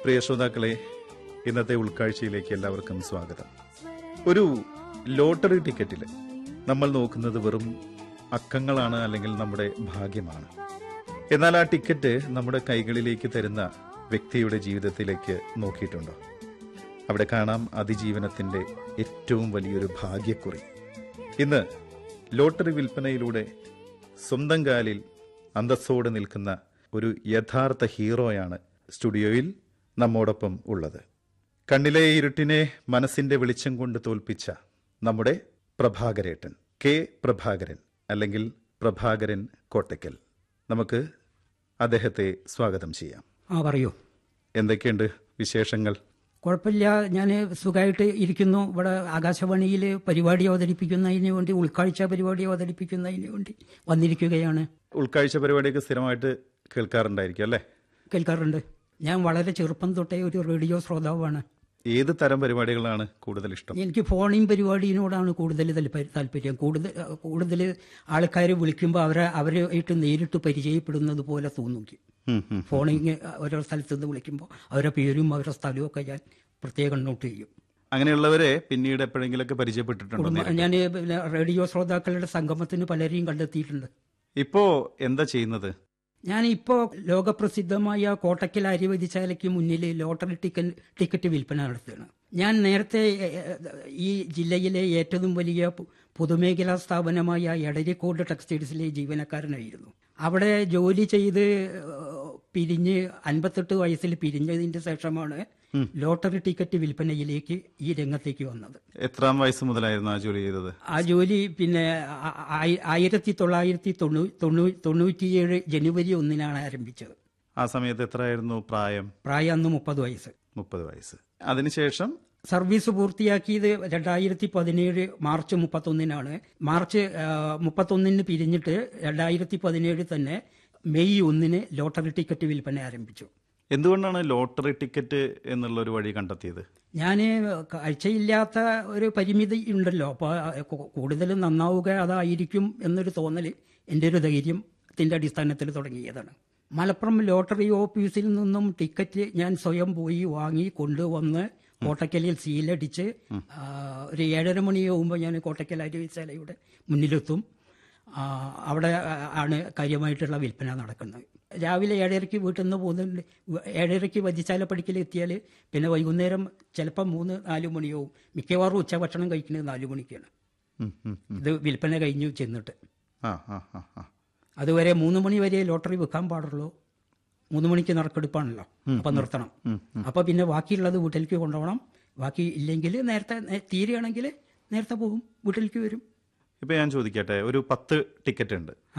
പ്രിയ ശ്രോതാക്കളെ ഇന്നത്തെ ഉൾക്കാഴ്ചയിലേക്ക് എല്ലാവർക്കും സ്വാഗതം ഒരു ലോട്ടറി ടിക്കറ്റിൽ നമ്മൾ നോക്കുന്നത് വെറും അക്കങ്ങളാണ് അല്ലെങ്കിൽ നമ്മുടെ ഭാഗ്യമാണ് എന്നാൽ ആ ടിക്കറ്റ് നമ്മുടെ കൈകളിലേക്ക് തരുന്ന വ്യക്തിയുടെ ജീവിതത്തിലേക്ക് നോക്കിയിട്ടുണ്ടോ അവിടെ കാണാം അതിജീവനത്തിന്റെ ഏറ്റവും വലിയൊരു ഭാഗ്യക്കുറി ഇന്ന് ലോട്ടറി വിൽപ്പനയിലൂടെ സ്വന്തം കാലിൽ അന്തസ്സോടെ നിൽക്കുന്ന ഒരു യഥാർത്ഥ ഹീറോയാണ് സ്റ്റുഡിയോയിൽ നമ്മോടൊപ്പം ഉള്ളത് കണ്ണിലെ ഇരുട്ടിനെ മനസ്സിന്റെ വെളിച്ചം കൊണ്ട് തോൽപ്പിച്ച നമ്മുടെ പ്രഭാകരേട്ടൻ കെ പ്രഭാകരൻ അല്ലെങ്കിൽ പ്രഭാകരൻ കോട്ടയ്ക്കൽ നമുക്ക് അദ്ദേഹത്തെ സ്വാഗതം ചെയ്യാം ആ പറയൂ എന്തൊക്കെയുണ്ട് വിശേഷങ്ങൾ കുഴപ്പമില്ല ഞാൻ സുഖമായിട്ട് ഇരിക്കുന്നു ഇവിടെ ആകാശവാണിയിൽ പരിപാടി അവതരിപ്പിക്കുന്നതിന് വേണ്ടി ഉൾക്കാഴ്ച പരിപാടി അവതരിപ്പിക്കുന്നതിന് വേണ്ടി വന്നിരിക്കുകയാണ് ഉൾക്കാഴ്ച പരിപാടിയൊക്കെ സ്ഥിരമായിട്ട് കേൾക്കാറുണ്ടായിരിക്കും അല്ലേ കേൾക്കാറുണ്ട് ഞാൻ വളരെ ചെറുപ്പം തൊട്ടേ ഒരു റേഡിയോ ശ്രോതാവാണ് ഏത് തരം പരിപാടികളാണ് കൂടുതൽ ഇഷ്ടം എനിക്ക് ഫോണിംഗ് പരിപാടിയിനോടാണ് കൂടുതൽ താല്പ- താല്പര്യം കൂടുതൽ കൂടുതൽ ആൾക്കാർ വിളിക്കുമ്പോൾ അവരെ അവരായിട്ട് നേരിട്ട് പരിചയപ്പെടുന്നത് പോലെ തോന്നുന്നു ഉം, ഉം. ഫോണിങ് ഓരോ സ്ഥലത്ത് നിന്ന് വിളിക്കുമ്പോൾ അവരുടെ പേരും അവരുടെ സ്ഥലവും ഒക്കെ ഞാൻ പ്രത്യേകം നോട്ട് ചെയ്യും അങ്ങനെയുള്ളവരെ പിന്നീട് എപ്പോഴെങ്കിലൊക്കെ പരിചയപ്പെട്ടിട്ടുണ്ടോ നേരിട്ട്? ഞാൻ പിന്നെ റേഡിയോ ശ്രോതാക്കളുടെ സംഗമത്തിന് പലരെയും കണ്ടെത്തിയിട്ടുണ്ട് ഇപ്പോ എന്താ ചെയ്യുന്നത് ഞാനിപ്പോൾ ലോകപ്രസിദ്ധമായ കോട്ടക്കൽ അരിവതിശാലയ്ക്ക് മുന്നിൽ ലോട്ടറി ടിക്കറ്റ് ടിക്കറ്റ് വിൽപ്പന നടത്തുകയാണ് ഞാൻ നേരത്തെ എ, എ, ഈ ജില്ലയിലെ ഏറ്റവും വലിയ പൊ- പൊതുമേഖലാ സ്ഥാപനമായ എടരിക്കോട് ടെക്സ്റ്റൈൽസിലെ ജീവനക്കാരനായിരുന്നു അവിടെ ജോലി ചെയ്ത് ഏഹ്, പിരിഞ്ഞ് അൻപത്തെട്ട് വയസ്സിൽ പിരിഞ്ഞതിന്റെ ശേഷമാണ് ലോട്ടറി ടിക്കറ്റ് വിൽപ്പനയിലേക്ക് ഈ രംഗത്തേക്ക് വന്നത് എത്രാം വയസ്സ് മുതലായിരുന്നു ആ ജോലി ചെയ്തത് ആ ജോലി പിന്നെ ആ- ആയി- ആയിരത്തി തൊള്ളായിരത്തി തൊണ്ണൂ- തൊണ്ണൂ- തൊണ്ണൂറ്റിയേഴ് ജനുവരി ഒന്നിനാണ് ആരംഭിച്ചത് ആ സമയത്ത് എത്രയായിരുന്നു പ്രായം പ്രായം അന്ന് മുപ്പത് വയസ്സ് മുപ്പത് വയസ്സ് അതിനുശേഷം സർവീസ് പൂർത്തിയാക്കിയത് രണ്ടായിരത്തി പതിനേഴ് മാർച്ച് മുപ്പത്തൊന്നിനാണ് മാർച്ച് ആ, മുപ്പത്തൊന്നിന് പിരിഞ്ഞിട്ട് രണ്ടായിരത്തി പതിനേഴ് തന്നെ മെയ് ഒന്നിന് ലോട്ടറി ടിക്കറ്റ് വിൽപ്പന ആരംഭിച്ചു എന്തുകൊണ്ടാണ് ലോട്ടറി ടിക്കറ്റ് എന്നുള്ള ഒരു വഴി കണ്ടെത്തിയത് ഞാൻ കാഴ്ചയില്ലാത്ത ഒരു പരിമിതി ഉണ്ടല്ലോ അപ്പോൾ കൂടുതൽ നന്നാവുക അതായിരിക്കും എന്നൊരു തോന്നൽ എൻ്റെ ഒരു ധൈര്യത്തിൻ്റെ അടിസ്ഥാനത്തിൽ തുടങ്ങിയതാണ് മലപ്പുറം ലോട്ടറി ഓഫീസിൽ നിന്നും ടിക്കറ്റ് ഞാൻ സ്വയം പോയി വാങ്ങി കൊണ്ടുവന്ന് കോട്ടക്കലിൽ സീലടിച്ച് ആ, ഒരു ഏഴര മണിയാകുമ്പോൾ ഞാൻ കോട്ടക്കൽ അരുവിശാലയുടെ മുന്നിലെത്തും ആ, അവിടെ ആണ് കാര്യമായിട്ടുള്ള വിൽപ്പന നടക്കുന്നത് രാവിലെ ഏഴരയ്ക്ക് വീട്ടിൽ നിന്ന് പോകുന്നുണ്ട് ഏഴരയ്ക്ക് വജിച്ചാല പടിക്കൽ എത്തിയാൽ പിന്നെ വൈകുന്നേരം ചിലപ്പോൾ മൂന്ന് നാല് മണിയാവും മിക്കവാറും ഉച്ചഭക്ഷണം കഴിക്കുന്നത് നാല് മണിക്കാണ് ഉം, ഉം, ഉം. ഇത് വിൽപ്പന കഴിഞ്ഞു ചെന്നിട്ട് ആ ആ ആ ആ അതുവരെ മൂന്ന് മണി വരെ ലോട്ടറി വിൽക്കാൻ പാടുള്ളൂ മൂന്ന് മണിക്ക് നറുക്കെടുപ്പാണല്ലോ അപ്പൊ നിർത്തണം അപ്പൊ പിന്നെ ബാക്കിയുള്ളത് വീട്ടിലേക്ക് കൊണ്ടുപോകണം ബാക്കി ഇല്ലെങ്കിൽ നേരത്തെ നേ- തീരുകയാണെങ്കിൽ നേരത്തെ പോകും വീട്ടിലേക്ക് വരും ഇപ്പൊ ഞാൻ ചോദിക്കട്ടെ ഒരു പത്ത് ടിക്കറ്റ് ഉണ്ട് ആ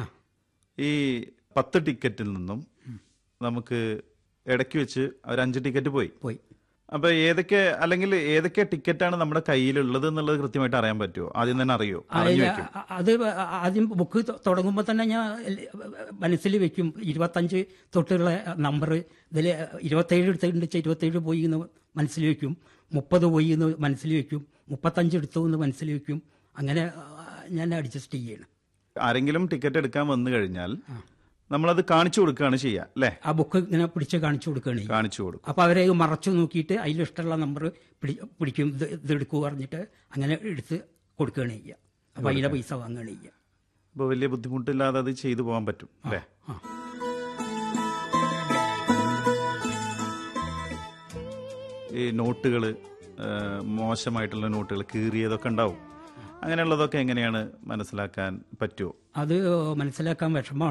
ഈ പത്ത് ടിക്കറ്റിൽ നിന്നും നമുക്ക് ഇടയ്ക്ക് വെച്ച് ഒരു അഞ്ച് ടിക്കറ്റ് പോയി പോയി അപ്പൊ ഏതൊക്കെ അല്ലെങ്കിൽ ഏതൊക്കെ ടിക്കറ്റാണ് നമ്മുടെ കയ്യിലുള്ളത് എന്നുള്ളത് കൃത്യമായിട്ട് അറിയാൻ പറ്റുമോ ആദ്യം തന്നെ അറിയോ അറിഞ്ഞു വെക്കും അ- അത് ആദ്യം ബുക്ക് തുടങ്ങുമ്പോൾ തന്നെ ഞാൻ മനസ്സിൽ വെക്കും ഇരുപത്തഞ്ച് തൊട്ടുള്ള നമ്പർ ഇതിൽ ഇരുപത്തേഴ് എടുത്തിട്ടുണ്ട് വെച്ചാൽ ഇരുപത്തേഴ് പോയി എന്ന് മനസ്സിൽ വെക്കും മുപ്പത് പോയി എന്ന് മനസ്സിൽ വെക്കും മുപ്പത്തഞ്ച് എടുത്തു എന്ന് മനസ്സിൽ വെക്കും അങ്ങനെ ആ, ഞാൻ അഡ്ജസ്റ്റ് ചെയ്യണം ആരെങ്കിലും ടിക്കറ്റ് എടുക്കാൻ വന്നു കഴിഞ്ഞാൽ നമ്മളത് കാണിച്ചു കൊടുക്കുകയാണ് ചെയ്യുക അല്ലേ ആ ബുക്ക് ഇങ്ങനെ പിടിച്ച് കാണിച്ചു കൊടുക്കുകയാണ് ചെയ്യുക. കാണിച്ചു കൊടുക്കും അപ്പോൾ അവരെ മറച്ചു നോക്കിയിട്ട് അതിലിഷ്ടമുള്ള നമ്പർ പിടി പിടിക്കും ഇത് ഇത് എടുക്കൂ പറഞ്ഞിട്ട് അങ്ങനെ എടുത്ത് കൊടുക്കുകയാണ് ചെയ്യുക അപ്പോൾ അതിൻ്റെ പൈസ വാങ്ങുകയാണ് ചെയ്യുക അപ്പോൾ വലിയ ബുദ്ധിമുട്ടില്ലാതെ അത് ചെയ്തു പോകാൻ പറ്റും അല്ലേ ആ ഈ നോട്ടുകൾ മോശമായിട്ടുള്ള നോട്ടുകൾ കീറിയതൊക്കെ ഉണ്ടാവും അങ്ങനെയുള്ളതൊക്കെ എങ്ങനെയാണ് മനസ്സിലാക്കാൻ പറ്റുമോ അത് മനസ്സിലാക്കാൻ വിഷമമാണ്